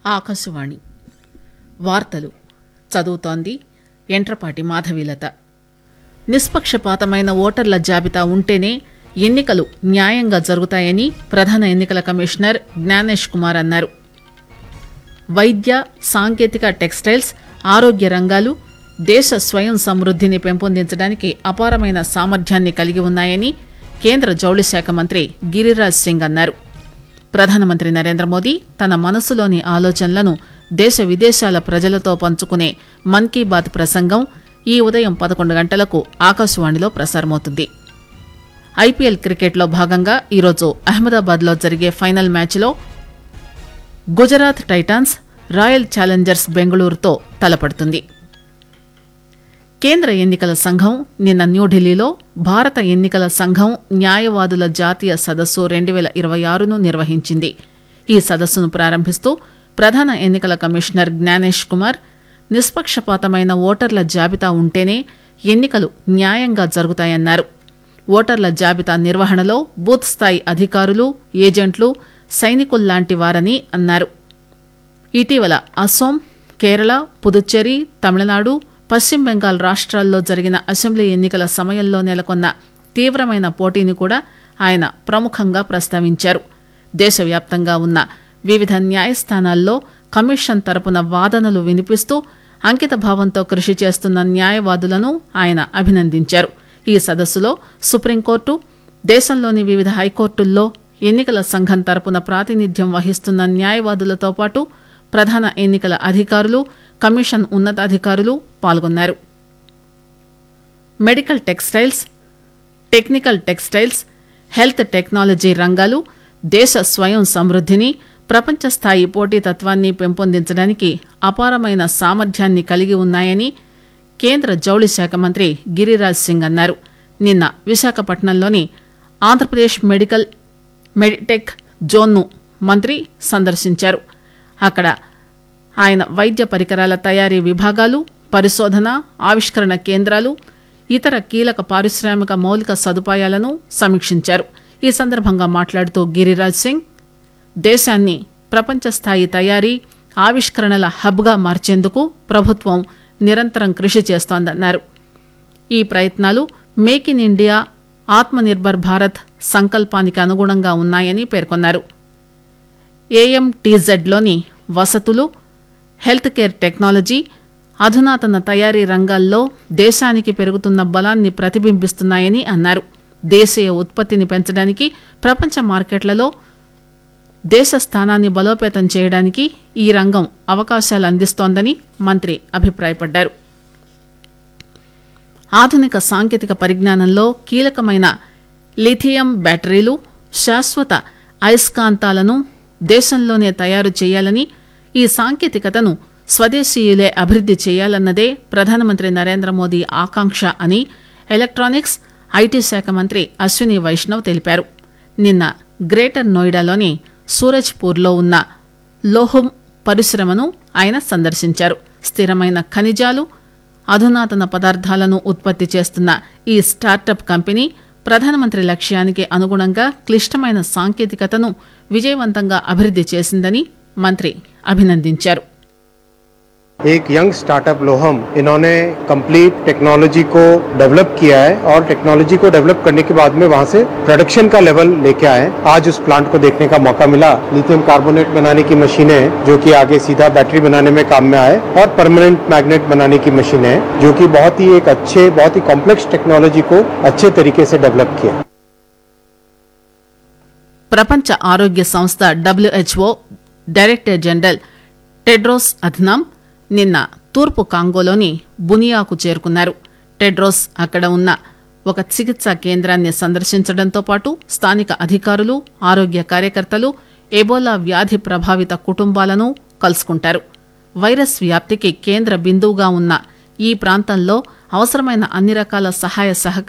ఆకాశవాణి వార్తలు చదువుతోంది ఎంట్రపాటి మాధవీలత నిష్పక్షపాతమైన ఓటర్ల జాబితా ఉంటేనే ఎన్నికలు న్యాయంగా జరుగుతాయని ప్రధాన ఎన్నికల కమిషనర్ జ్ఞానేష్ కుమార్ అన్నారు వైద్య సాంకేతిక టెక్స్టైల్స్ ఆరోగ్య రంగాలు దేశ స్వయం సమృద్ధిని పెంపొందించడానికి అపారమైన సామర్థ్యాన్ని కలిగి ఉన్నాయని కేంద్ర జౌళి శాఖ మంత్రి గిరిరాజ్ సింగ్ అన్నారు ప్రధానమంత్రి నరేంద్ర మోదీ తన మనసులోని ఆలోచనలను దేశ విదేశాల ప్రజలతో పంచుకునే మన్ కీ బాత్ ప్రసంగం ఈ ఉదయం పదకొండు గంటలకు ఆకాశవాణిలో ప్రసారమవుతుంది ఐపీఎల్ క్రికెట్లో భాగంగా ఈరోజు అహ్మదాబాద్లో జరిగే ఫైనల్ మ్యాచ్లో గుజరాత్ టైటాన్స్ రాయల్ ఛాలెంజర్స్ బెంగళూరుతో తలపడుతుంది కేంద్ర ఎన్నికల సంఘం నిన్న న్యూఢిల్లీలో భారత ఎన్నికల సంఘం న్యాయవాదుల జాతీయ సదస్సు రెండు వేల ఇరవై ఆరును నిర్వహించింది ఈ సదస్సును ప్రారంభిస్తూ ప్రధాన ఎన్నికల కమిషనర్ జ్ఞానేష్ కుమార్ నిష్పక్షపాతమైన ఓటర్ల జాబితా ఉంటేనే ఎన్నికలు న్యాయంగా జరుగుతాయన్నారు ఓటర్ల జాబితా నిర్వహణలో బూత్ స్థాయి అధికారులు ఏజెంట్లు సైనికుల్లాంటి వారని అన్నారు ఇటీవల అస్సోం కేరళ పుదుచ్చేరి తమిళనాడు పశ్చిమ బెంగాల్ రాష్ట్రాల్లో జరిగిన అసెంబ్లీ ఎన్నికల సమయంలో నెలకొన్న తీవ్రమైన పోటీని కూడా ఆయన ప్రముఖంగా ప్రస్తావించారు దేశవ్యాప్తంగా ఉన్న వివిధ న్యాయస్థానాల్లో కమిషన్ తరపున వాదనలు వినిపిస్తూ అంకిత భావంతో కృషి చేస్తున్న న్యాయవాదులను ఆయన అభినందించారు ఈ సదస్సులో సుప్రీంకోర్టు దేశంలోని వివిధ హైకోర్టుల్లో ఎన్నికల సంఘం తరపున ప్రాతినిధ్యం వహిస్తున్న న్యాయవాదులతో పాటు ప్రధాన ఎన్నికల అధికారులు కమిషన్ ఉన్నతాధికారులు పాల్గొన్నారు medical textiles technical textiles health technology రంగాలు దేశ స్వయం సమృద్ధిని ప్రపంచ స్థాయి పోటీతత్వాన్ని పెంపొందించడానికి అపారమైన సామర్థ్యాన్ని కలిగి ఉన్నాయని కేంద్ర జౌళి శాఖ మంత్రి గిరిరాజ్ సింగ్ అన్నారు నిన్న విశాఖపట్నంలోని ఆంధ్రప్రదేశ్ మెడికల్ మెడిటెక్ జోన్ను మంత్రి సందర్శించారు అక్కడ ఆయన వైద్య పరికరాల తయారీ విభాగాలు పరిశోధన ఆవిష్కరణ కేంద్రాలు ఇతర కీలక పారిశ్రామిక మౌలిక సదుపాయాలను సమీక్షించారు ఈ సందర్భంగా మాట్లాడుతూ గిరిరాజ్ సింగ్ దేశాన్ని ప్రపంచ స్థాయి తయారీ ఆవిష్కరణల హబ్గా మార్చేందుకు ప్రభుత్వం నిరంతరం కృషి చేస్తోందన్నారు ఈ ప్రయత్నాలు make in India Atmanirbhar Bharat సంకల్పానికి అనుగుణంగా ఉన్నాయని పేర్కొన్నారు ఏఎంటీజెడ్లోని వసతులు హెల్త్ కేర్ టెక్నాలజీ అధునాతన తయారీ రంగాల్లో దేశానికి పెరుగుతున్న బలాన్ని ప్రతిబింబిస్తున్నాయని అన్నారు దేశీయ ఉత్పత్తిని పెంచడానికి ప్రపంచ మార్కెట్లలో దేశ స్థానాన్ని బలోపేతం చేయడానికి ఈ రంగం అవకాశాలు అందిస్తోందని మంత్రి అభిప్రాయపడ్డారు ఆధునిక సాంకేతిక పరిజ్ఞానంలో కీలకమైన లిథియం బ్యాటరీలు శాశ్వత అయస్కాంతాలను దేశంలోనే తయారు చేయాలని ఈ సాంకేతికతను స్వదేశీయులే అభివృద్ది చేయాలన్నదే ప్రధానమంత్రి నరేంద్ర మోదీ ఆకాంక్ష అని ఎలక్ట్రానిక్స్ ఐటీ శాఖ మంత్రి అశ్విని వైష్ణవ్ తెలిపారు నిన్న గ్రేటర్ నోయిడాలోని సూరజ్పూర్లో ఉన్న లోహం పరిశ్రమను ఆయన సందర్శించారు స్థిరమైన ఖనిజాలు అధునాతన పదార్థాలను ఉత్పత్తి చేస్తున్న ఈ స్టార్టప్ కంపెనీ ప్రధానమంత్రి లక్ష్యానికి అనుగుణంగా క్లిష్టమైన సాంకేతికతను విజయవంతంగా అభివృద్ది చేసిందని మంత్రి అభినందించారు एक यंग स्टार्टअप लोहम इन्होंने कंप्लीट टेक्नोलॉजी को डेवलप किया है और टेक्नोलॉजी को डेवलप करने के बाद में वहां से प्रोडक्शन का लेवल लेके आए आज उस प्लांट को देखने का मौका मिला लिथियम कार्बोनेट बनाने की मशीनें हैं जो कि आगे सीधा बैटरी बनाने में काम में आए और परमानेंट मैग्नेट बनाने की मशीनें हैं जो कि बहुत ही एक अच्छे बहुत ही कॉम्प्लेक्स टेक्नोलॉजी को अच्छे तरीके से डेवलप किया ప్రపంచ ఆరోగ్య సంస్థ WHO director general Tedros Adhanom నిన్న తూర్పు కాంగోలోని బునియాకు చేరుకున్నారు టెడ్రోస్ అక్కడ ఉన్న ఒక చికిత్సా కేంద్రాన్ని సందర్శించడంతో పాటు స్థానిక అధికారులు ఆరోగ్య కార్యకర్తలు ఎబోలా వ్యాధి ప్రభావిత కుటుంబాలను కలుసుకుంటారు వైరస్ వ్యాప్తికి కేంద్ర బిందువుగా ఉన్న ఈ ప్రాంతంలో అవసరమైన అన్ని రకాల సహాయ సహకార